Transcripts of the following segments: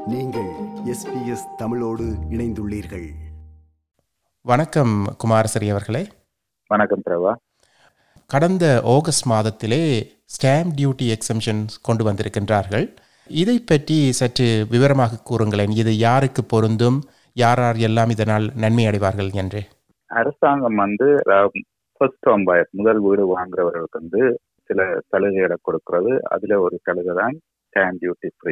நீங்கள் எஸ்பிஎஸ் தமிழோடு இணைந்துள்ளீர்கள் வணக்கம் குமாரசரி அவர்களே வணக்கம் பிரபா கடந்த ஆகஸ்ட் மாதத்திலே ஸ்டாம்ப் டியூட்டி எக்ஸம்ஷன்ஸ் கொண்டு வந்திருக்கின்றார்கள் இதை பற்றி சற்று விவரமாக கூறுங்களேன் இது யாருக்கு பொருந்தும் யார் யார் எல்லாம் இதனால் நன்மை அடைவார்கள் என்று அரசாங்கம் வந்து ஃபர்ஸ்ட் ஹோம் பயர் முதல் வீடு வாங்குறவர்களுக்கு வந்து சில சலுகைகளை கொடுக்கிறது அதுல ஒரு சலுகை தான் ஸ்டாம்ப் டியூட்டி ஃப்ரீ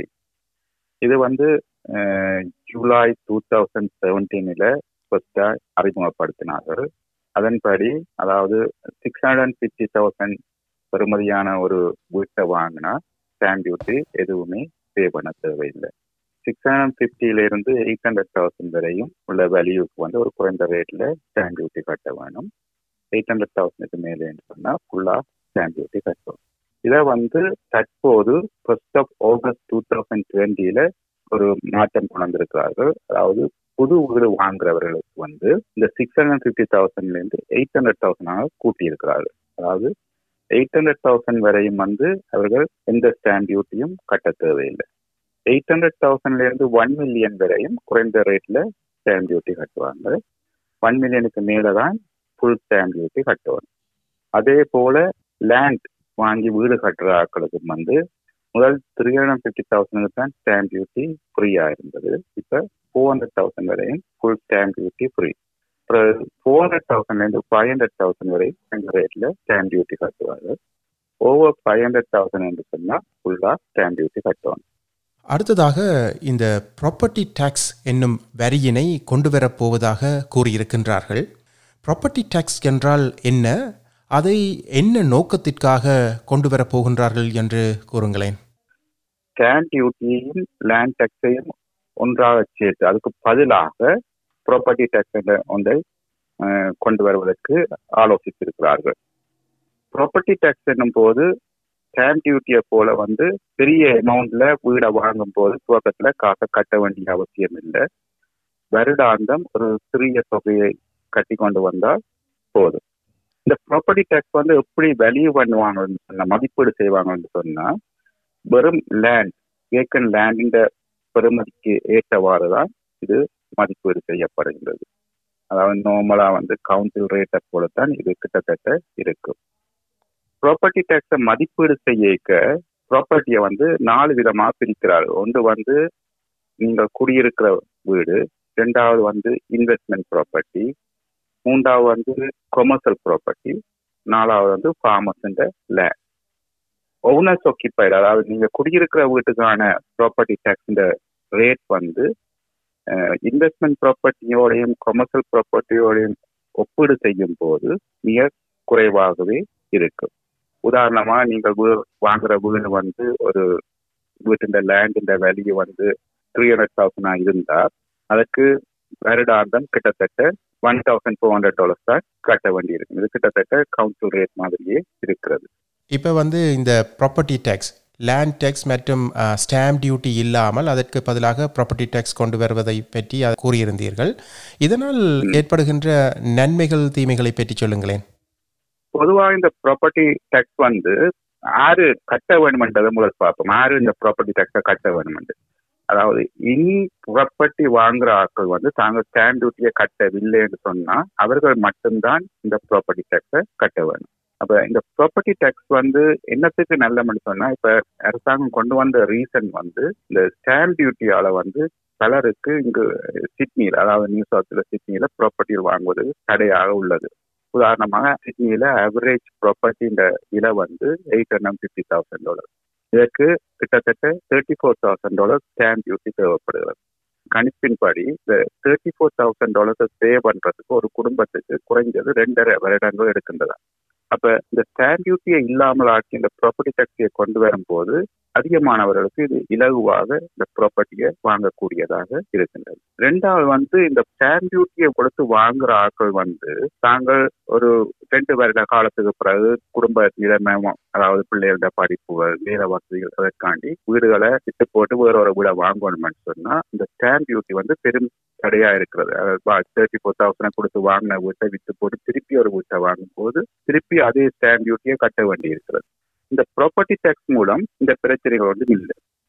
இது வந்து அஹ், ஜூலை டூ தௌசண்ட் செவன்டீனில் ஃபர்ஸ்டா அறிமுகப்படுத்தினார்கள் அதன்படி அதாவது six hundred and fifty thousand பெறுமதியான ஒரு வீட்டை வாங்கினா ஸ்டாம்ப் டியூட்டி எதுவுமே பே பண்ண தேவையில்லை சிக்ஸ் ஹண்ட்ரட் ஃபிஃப்டியில இருந்து எயிட் ஹண்ட்ரட் தௌசண்ட் வரையும் உள்ள வேல்யூக்கு வந்து ஒரு குறைந்த ரேட்ல ஸ்டாம்ப் டியூட்டி கட்ட வேணும் எயிட் ஹண்ட்ரட் தௌசண்ட்க்கு மேலேன்னு சொன்னா ஃபுல்லா ஸ்டாம்ப் டியூட்டி கட்டணும் இதை வந்து தற்போது first of August two thousand டுவெண்ட்டியில ஒரு மாற்றம் கொண்டு வந்திருக்கிறார்கள் அதாவது புது வீடு வாங்குறவர்களுக்கு வந்து இந்த சிக்ஸ் ஹண்ட்ரட் ஃபிஃப்டி தௌசண்ட்ல இருந்து எயிட் ஹண்ட்ரட் தௌசண்டாக கூட்டி இருக்கிறார்கள் அதாவது எயிட் ஹண்ட்ரட் தௌசண்ட் வரையும் வந்து அவர்கள் எந்த ஸ்டாம்ப் டியூட்டியும் கட்ட தேவையில்லை எயிட் ஹண்ட்ரட் தௌசண்ட்ல இருந்து ஒன் மில்லியன் வரையும் குறைந்த ரேட்ல ஸ்டாம்ப் டியூட்டி கட்டுவாங்க ஒன் மில்லியனுக்கு மேல தான் ஃபுல் ஸ்டாம்ப் டியூட்டி கட்டுவாங்க அதே போல லேண்ட் வாங்கி வீடு கட்டுற ஆட்களுக்கு வந்து முதல் த்ரீ ஹண்ட்ரட் ஃபிஃப்டி தௌசண்ட்க்கு தான் ஸ்டாம்ப் டியூட்டி ஃப்ரீயா இருந்தது இப்போ ஃபோர் ஹண்ட்ரட் தௌசண்ட் வரையும் ஃபுல் ஸ்டாம்ப் டியூட்டி ஃப்ரீ அப்புறம் ஃபோர் ஹண்ட்ரட் தௌசண்ட்லேருந்து ஃபைவ் ஹண்ட்ரட் தௌசண்ட் வரை இந்த ரேட்ல ஸ்டாம்ப் டியூட்டி கட்டுவாங்க ஓவர் ஃபைவ் ஹண்ட்ரட் தௌசண்ட் என்று சொன்னால் ஃபுல்லாக ஸ்டாம்ப் டியூட்டி கட்டுவாங்க அடுத்ததாக இந்த ப்ராப்பர்ட்டி டேக்ஸ் என்னும் வரியினை கொண்டு வரப்போவதாக கூறியிருக்கின்றார்கள் ப்ராப்பர்ட்டி டேக்ஸ் என்றால் என்ன அதை என்ன நோக்கத்திற்காக கொண்டு வரப் போகின்றார்கள் என்று கூறுங்களேன் ஸ்டாம்ப் டியூட்டியையும் லேண்ட் டேக்ஸையும் ஒன்றாக சேர்த்து அதுக்கு பதிலாக ப்ராப்பர்ட்டி டேக்ஸ் என்ற ஒன்றை அஹ், கொண்டு வருவதற்கு ஆலோசித்திருக்கிறார்கள் ப்ராப்பர்ட்டி டேக்ஸ் என்னும் போது ஸ்டாம்ப் டியூட்டியை போல வந்து பெரிய அமௌண்ட்ல வீடை வாங்கும் போது துவக்கத்துல காசை கட்ட வேண்டிய அவசியம் இல்லை வருடாந்தம் ஒரு சிறிய தொகையை கட்டி கொண்டு வந்தால் போதும் இந்த ப்ராப்பர்ட்டி டேக்ஸ் வந்து எப்படி வேல்யூ பண்ணுவாங்கன்னு சொன்னா மதிப்பீடு செய்வாங்கன்னு சொன்னா வெறும் லேண்ட் வேக்கன் லேண்டின் பெறுமதிக்கு ஏற்றவாறு தான் இது மதிப்பீடு செய்யப்படுகிறது அதாவது நார்மலா வந்து கவுன்சில் ரேட்டை போலத்தான் இது கிட்டத்தட்ட இருக்கும் ப்ராப்பர்ட்டி டேக்ஸை மதிப்பீடு செய்யக்க ப்ராப்பர்ட்டியை வந்து நாலு விதமா பிரிக்கிறார்கள் ஒன்று வந்து நீங்கள் குடியிருக்கிற வீடு ரெண்டாவது வந்து இன்வெஸ்ட்மெண்ட் ப்ராப்பர்ட்டி மூன்றாவது வந்து கொமர்ஷியல் ப்ராப்பர்ட்டி நாலாவது வந்து ஃபார்மஸ் லேண்ட் ஓனர்ஸ் ஒக்கிப்பைடு அதாவது நீங்க குடியிருக்கிற வீட்டுக்கான ப்ராப்பர்ட்டி டேக்ஸ் ரேட் வந்து இன்வெஸ்ட்மெண்ட் ப்ராப்பர்ட்டியோடையும் கொமர்ஷியல் ப்ராப்பர்ட்டியோடையும் ஒப்பீடு செய்யும் போது மிக குறைவாகவே இருக்கும் உதாரணமா நீங்கள் வீ- வாங்குற வீடு வந்து ஒரு வீட்டின் லேண்டின் வேல்யூ வந்து த்ரீ ஹண்ட்ரட் தௌசண்டா இருந்தா அதுக்கு வருடாந்தம் கிட்டத்தட்ட one thousand four hundred dollars தான் கட்ட வேண்டியிருக்கும் இது கிட்டத்தட்ட கவுன்சில் ரேட் மாதிரியே இருக்கிறது இப்போ வந்து இந்த ப்ராப்பர்ட்டி டேக்ஸ் லேண்ட் டேக்ஸ் மற்றும் ஸ்டாம்ப் டியூட்டி இல்லாமல் அதற்கு பதிலாக ப்ராப்பர்ட்டி டேக்ஸ் கொண்டு வருவதை பற்றி அது கூறியிருந்தீர்கள் இதனால் ஏற்படுகின்ற நன்மைகள் தீமைகளை பற்றி சொல்லுங்களேன் பொதுவாக இந்த ப்ராப்பர்ட்டி டேக்ஸ் வந்து யாரு கட்ட வேணுமென்றதை முதல் பார்ப்போம் யாரு இந்த ப்ராப்பர்ட்டி டேக்ஸை கட்ட வேணுமென்று அதாவது இனி ப்ராப்பர்ட்டி வாங்குற ஆட்கள் வந்து தாங்க ஸ்டாம்ப் டியூட்டியை கட்டவில்லை என்று சொன்னா அவர்கள் மட்டும்தான் இந்த ப்ராப்பர்ட்டி டேக்ஸை கட்ட வேணும் அப்ப இந்த ப்ராப்பர்ட்டி டேக்ஸ் வந்து என்னத்துக்கு நல்லம்னு சொன்னா இப்ப அரசாங்கம் கொண்டு வந்த ரீசன் வந்து இந்த ஸ்டாம்ப் டியூட்டியால வந்து பலருக்கு இங்கு சிட்னியில் அதாவது நியூ சவுத்ல சிட்னியில ப்ராப்பர்ட்டி வாங்குவது தடையாக உள்ளது உதாரணமாக சிட்னியில ஆவரேஜ் ப்ராப்பர்ட்டின்ற விலை வந்து eight hundred fifty thousand dollar இதற்கு கிட்டத்தட்ட thirty four thousand dollar stamp duty தேவைப்படுகிறது கணிப்பின்படி இந்த தேர்ட்டி ஃபோர் தௌசண்ட் டாலர்ஸை பே பண்றதுக்கு ஒரு குடும்பத்துக்கு குறைஞ்சது ரெண்டரை வருடங்கள் எடுக்கின்றதா அப்ப இந்த ஸ்டாம்ப் டியூட்டியை இல்லாமல் ஆக்கி இந்த ப்ராப்பர்ட்டி டாக்ஸியை கொண்டு வரும்போது அதிகமானவர்களுக்கு இது இலகுவாக இந்த ப்ராப்பர்ட்டியை வாங்கக்கூடியதாக இருக்கின்றது ரெண்டாவது வந்து இந்த ஸ்டாம்ப் டியூட்டியை கொடுத்து வாங்குற ஆட்கள் வந்து தாங்கள் ஒரு ரெண்டு வருட காலத்துக்கு பிறகு குடும்ப நிலைமை அதாவது பிள்ளைகளோட படிப்புகள் வேலை வசதிகள் அதற்காண்டி வீடுகளை விட்டு போட்டு வேற ஒரு வீடை வாங்கணும்னு சொன்னா இந்த ஸ்டாம்ப் டியூட்டி வந்து பெரும் தடையா இருக்கிறது தேர்ட்டி ஃபோர் தௌசண்ட் கொடுத்து வாங்கின வீட்டை வித்து போட்டு திருப்பி ஒரு வீட்டை வாங்கும் போது திருப்பி அதே ஸ்டாம்ப் டியூட்டியை கட்ட வேண்டி இருக்கிறது இந்த ப்ராப்பர்ட்டி டேக்ஸ் மூலம் இந்த பிரச்சனைகள் வந்து இல்லை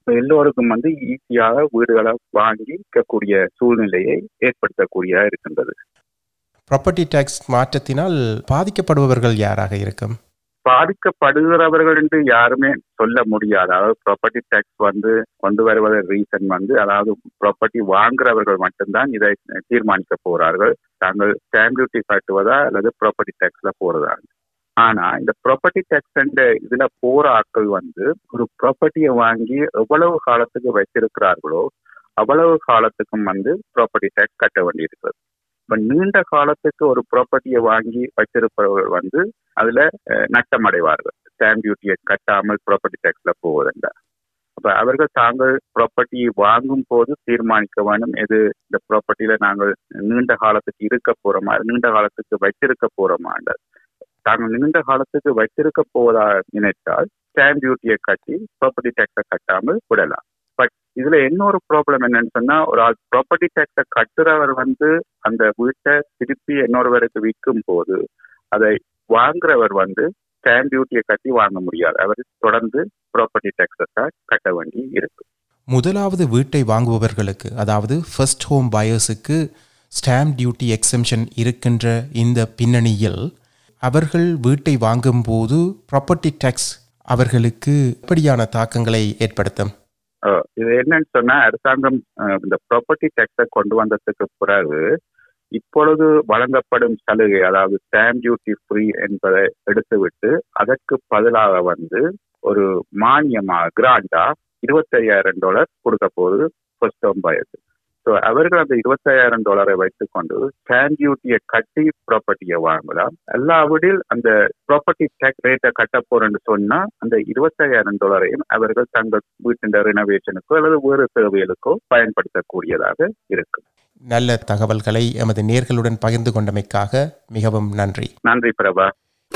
எல்லோருக்கும் வந்து ஈஸியாக வீடுகளை வாங்கி விற்கக்கூடிய சூழ்நிலையை ஏற்படுத்தக்கூடியதா இருக்கின்றது ப்ராப்பர்ட்டி டேக்ஸ் மாற்றத்தினால் பாதிக்கப்படுபவர்கள் யாராக இருக்கும் பாதிக்கப்படுகிறவர்கள் என்று யாருமே சொல்ல முடியாது அதாவது ப்ராப்பர்ட்டி டேக்ஸ் வந்து கொண்டு வருவதன் ரீசன் வந்து அதாவது ப்ராப்பர்ட்டி வாங்குறவர்கள் மட்டும்தான் இதை தீர்மானிக்க போறார்கள் தாங்கள் ஸ்டாம்ப் டியூட்டி கட்டுவதா அல்லது ப்ராப்பர்ட்டி டேக்ஸ்ல போறதா ஆனா இந்த ப்ராப்பர்ட்டி டேக்ஸ் இதுல போற ஆட்கள் வந்து ஒரு ப்ராப்பர்ட்டியை வாங்கி எவ்வளவு காலத்துக்கு வச்சிருக்கிறார்களோ அவ்வளவு காலத்துக்கும் வந்து ப்ராப்பர்ட்டி டேக்ஸ் கட்ட வேண்டியிருக்கிறது இப்ப நீண்ட காலத்துக்கு ஒரு ப்ராப்பர்ட்டியை வாங்கி வச்சிருப்பவர்கள் வந்து அதுல அஹ், நட்டமடைவார்கள் ஸ்டாம்ப் டியூட்டியை கட்டாமல் ப்ராப்பர்ட்டி டேக்ஸ்ல போவதென்ற அப்ப அவர்கள் தாங்கள் ப்ராப்பர்ட்டி வாங்கும் போது தீர்மானிக்க வேண்டும் எது இந்த ப்ராப்பர்ட்டியில நாங்கள் நீண்ட காலத்துக்கு இருக்க போறோமா நீண்ட காலத்துக்கு வச்சிருக்க போறோமான்ற தாங்கள் நீண்ட காலத்துக்கு வச்சிருக்க போவதா நினைத்தால் ஸ்டாம்ப் டியூட்டியை கட்டி ப்ராப்பர்ட்டி டேக்ஸை கட்டாமல் விடலாம் பட் இதுல இன்னொரு ப்ராப்ளம் என்னன்னு சொன்னா ஒரு ஆள் ப்ராப்பர்ட்டி டேக்ஸை கட்டுறவர் வந்து அந்த வீட்டை திருப்பி இன்னொருவருக்கு விற்கும் போது அதை வாங்குறவர் வந்து ஸ்டாம்ப் டியூட்டியை கட்டி வாங்க முடியாது அவர் தொடர்ந்து ப்ராப்பர்ட்டி டேக்ஸை கட்ட வேண்டி இருக்கு முதலாவது வீட்டை வாங்குபவர்களுக்கு அதாவது ஃபர்ஸ்ட் ஹோம் பயர்ஸுக்கு ஸ்டாம்ப் டியூட்டி எக்ஸம்ஷன் இருக்கின்ற இந்த பின்னணியில் அவர்கள் வீட்டை வாங்கும்போது ப்ராப்பர்ட்டி டேக்ஸ் அவர்களுக்கு எப்படியான தாக்கங்களை ஏற்படுத்தும் அஹ் இது என்னன்னு சொன்னா அரசாங்கம் அஹ், இந்த ப்ராப்பர்ட்டி டேக்ஸை கொண்டு வந்ததுக்கு பிறகு இப்பொழுது வழங்கப்படும் சலுகை அதாவது ஸ்டாம்ப் டியூட்டி ஃப்ரீ என்பதை எடுத்துவிட்டு அதற்கு பதிலாக வந்து ஒரு மானியமா கிராண்டா இருபத்தையாயிரம் டாலர் கொடுக்க போகுது ஃபர்ஸ்ட் ஹோம் பயர்ஸ் ஸோ அவர்கள் அந்த இருபத்தாயிரம் டாலரை வைத்துக்கொண்டு ஸ்டாம்ப் டியூட்டியை கட்டி ப்ராப்பர்ட்டியை வாங்கலாம் அல்லாவிடில் அந்த ப்ராப்பர்ட்டி டேக்ஸ் ரேட்டை கட்ட போறேன்னு சொன்னா அந்த இருபத்தாயிரம் டாலரையும் அவர்கள் தங்கள் வீட்டின் ரெனோவேஷனுக்கோ அல்லது வேறு தேவைகளுக்கோ பயன்படுத்தக்கூடியதாக இருக்கும் நல்ல தகவல்களை எமது நேர்களுடன் பகிர்ந்து கொண்டமைக்காக மிகவும் நன்றி நன்றி பிரபா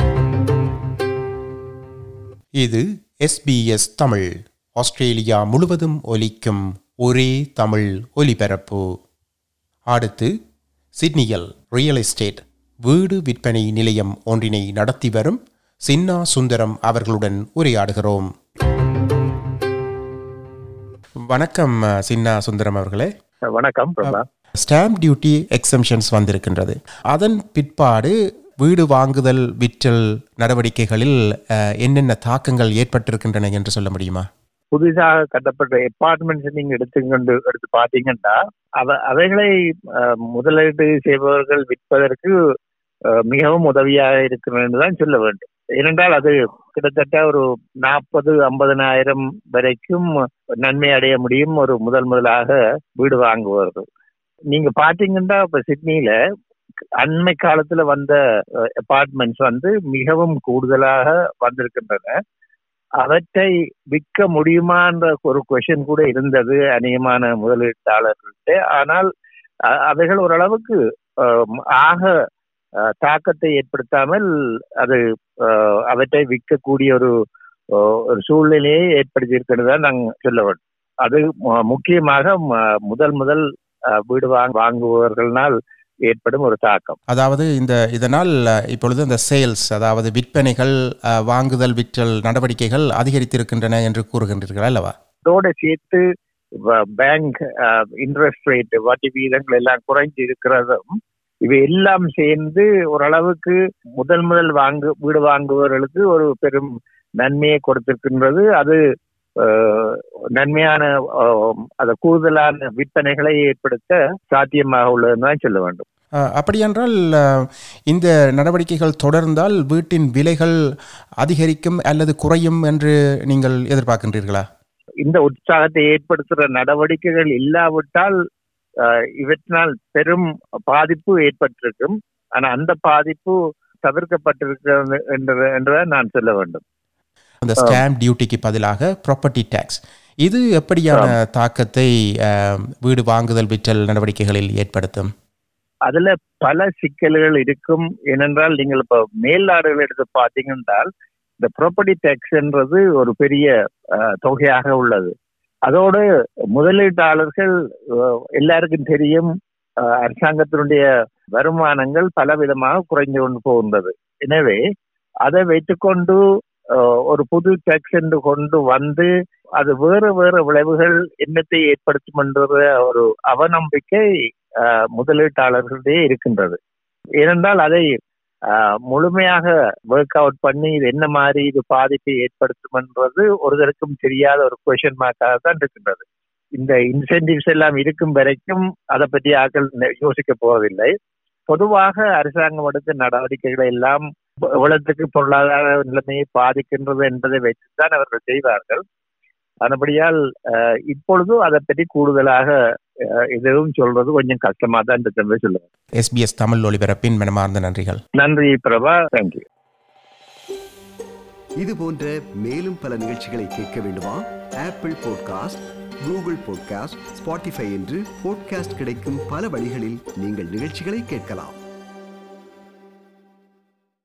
இது எஸ்பிஎஸ் தமிழ் ஆஸ்திரேலியா முழுவதும் ஒலிக்கும் ஒரே தமிழ் ஒலிபரப்பு அடுத்து சிட்னியில் ரியல் எஸ்டேட் வீடு விற்பனை நிலையம் ஒன்றினை நடத்தி வரும் சின்னா சுந்தரம் அவர்களுடன் உரையாடுகிறோம் வணக்கம் அஹ், சின்னா சுந்தரம் அவர்களே வணக்கம் பிரபா ஸ்டாம்ப் டியூட்டி எக்ஸம்ஷன்ஸ் வந்திருக்கின்றது அதன் பிற்பாடு வீடு வாங்குதல் விற்றல் நடவடிக்கைகளில் அஹ், என்னென்ன தாக்கங்கள் ஏற்பட்டிருக்கின்றன என்று சொல்ல முடியுமா புதிதாக கட்டப்பட்ட அபார்ட்மெண்ட்ஸ் நீங்க எடுத்துக்கொண்டு எடுத்து பாத்தீங்கன்னா அவ அவைகளை அஹ், முதலீடு செய்பவர்கள் விற்பதற்கு அஹ், மிகவும் உதவியாக இருக்கிறது என்றுதான் சொல்ல வேண்டும் ஏனென்றால் அது கிட்டத்தட்ட ஒரு நாற்பது ஐம்பதனாயிரம் வரைக்கும் நன்மை அடைய முடியும் ஒரு முதல் முதலாக வீடு வாங்குவார்கள் நீங்க பாத்தீங்கன்னா இப்ப சிட்னியில அண்மை காலத்துல வந்த அபார்ட்மெண்ட்ஸ் வந்து மிகவும் கூடுதலாக வந்திருக்கின்றன அவற்றை விற்க முடியுமான்ற ஒரு கொஷின் கூட இருந்தது அநேகமான முதலீட்டாளர்கள்ட்ட ஆனால் அ- அவைகள் ஓரளவுக்கு ஆம், ஆக அ, தாக்கத்தை ஏற்படுத்தாமல் அது அ, அவற்றை விற்கக்கூடிய ஒரு அ, ஒரு சூழ்நிலையை ஏற்படுத்தி இருக்கிறதா நாங்கள் சொல்ல வேண்டும் அது மு- முக்கியமாக ம- முதல் முதல் அ, வீடு வாங்க வாங்குபவர்களால் ஏற்படும் ஒரு தாக்கம் அதாவது இந்த இதனால் அஹ், இப்பொழுது இந்த சேல்ஸ் அதாவது விற்பனைகள் அஹ், வாங்குதல் விற்றல் நடவடிக்கைகள் அதிகரித்திருக்கின்றன என்று கூறுகின்றீர்கள் அல்லவா அதோட சேர்த்து பேங்க் இன்ட்ரெஸ்ட் ரேட் வட்டி வீதங்கள் எல்லாம் குறைஞ்சு இருக்கிறதும் இவை எல்லாம் சேர்ந்து ஓரளவுக்கு முதல் முதல் வாங்கு வீடு வாங்குபவர்களுக்கு ஒரு பெரும் நன்மையை கொடுத்திருக்கின்றது அது அஹ், நன்மையான அஹ், அது கூடுதலான விற்பனைகளை ஏற்படுத்த சாத்தியமாக உள்ளதுன்னு தான் சொல்ல வேண்டும் அஹ், அப்படியென்றால் அஹ், இந்த நடவடிக்கைகள் தொடர்ந்தால் வீட்டின் விலைகள் அதிகரிக்கும் அல்லது குறையும் என்று நீங்கள் எதிர்பார்க்கின்றீர்களா இந்த உற்சாகத்தை ஏற்படுத்துகிற நடவடிக்கைகள் இல்லாவிட்டால் அஹ், இவற்றினால் பெரும் பாதிப்பு ஏற்பட்டிருக்கும் ஆனா அந்த பாதிப்பு தவிர்க்கப்பட்டிருக்கிறது என்று என்றுதான் நான் சொல்ல வேண்டும் அந்த ஸ்டாம்ப் டியூட்டிக்கு பதிலாக ப்ராப்பர்ட்டி டேக்ஸ் இது எப்படியான தாக்கத்தை அஹ், வீடு வாங்குதல் விற்றல் நடவடிக்கைகளில் ஏற்படுத்தும் அதுல பல சிக்கல்கள் இருக்கும் ஏனென்றால் நீங்கள் இப்ப மேல்நாடுகள் எடுத்து பார்த்தீங்கன்றால் இந்த ப்ராப்பர்ட்டி டேக்ஸ்ன்றது ஒரு பெரிய அஹ், தொகையாக உள்ளது அதோடு முதலீட்டாளர்கள் அஹ், எல்லாருக்கும் தெரியும் அஹ், அரசாங்கத்தினுடைய வருமானங்கள் பல விதமாக குறைந்து கொண்டு போகின்றது எனவே அதை வைத்துக்கொண்டு அஹ், ஒரு புது டேக்ஸ் என்று கொண்டு வந்து அது வேறு வேறு விளைவுகள் என்னத்தை ஏற்படுத்தும் என்ற ஒரு அவநம்பிக்கை அஹ், முதலீட்டாளர்களிடையே இருக்கின்றது ஏனென்றால் அதை அஹ், முழுமையாக ஒர்க் அவுட் பண்ணி இது என்ன மாதிரி இது பாதிப்பை ஏற்படுத்தும் என்றது ஒருதருக்கும் தெரியாத ஒரு கொஷன் மார்க்காக தான் இருக்கின்றது இந்த இன்சென்டிவ்ஸ் எல்லாம் இருக்கும் வரைக்கும் அதை பற்றி ஆக்கள் நெ- யோசிக்க போவதில்லை பொதுவாக அரசாங்கம் எடுத்த நடவடிக்கைகளை எல்லாம் எவ்வளவுக்கு பொருளாதார நிலைமையை பாதிக்கின்றது என்பதை வைத்துத்தான் அவர்கள் செய்வார்கள் அதுபடியால் அஹ், இப்பொழுது அதை பற்றி கூடுதலாக அஹ், எதுவும் சொல்றது கொஞ்சம் கஷ்டமா தான் இருக்கிறது சொல்லுவேன் எஸ்பிஎஸ் தமிழ் ஒலிபரப்பின் மனமார்ந்த நன்றிகள் நன்றி பிரபா தேங்க்யூ இது போன்ற மேலும் பல நிகழ்ச்சிகளை கேட்க வேண்டுமா Apple podcast Google podcast Spotify என்று பாட்காஸ்ட் கிடைக்கும் பல வழிகளில் நீங்கள் நிகழ்ச்சிகளை கேட்கலாம்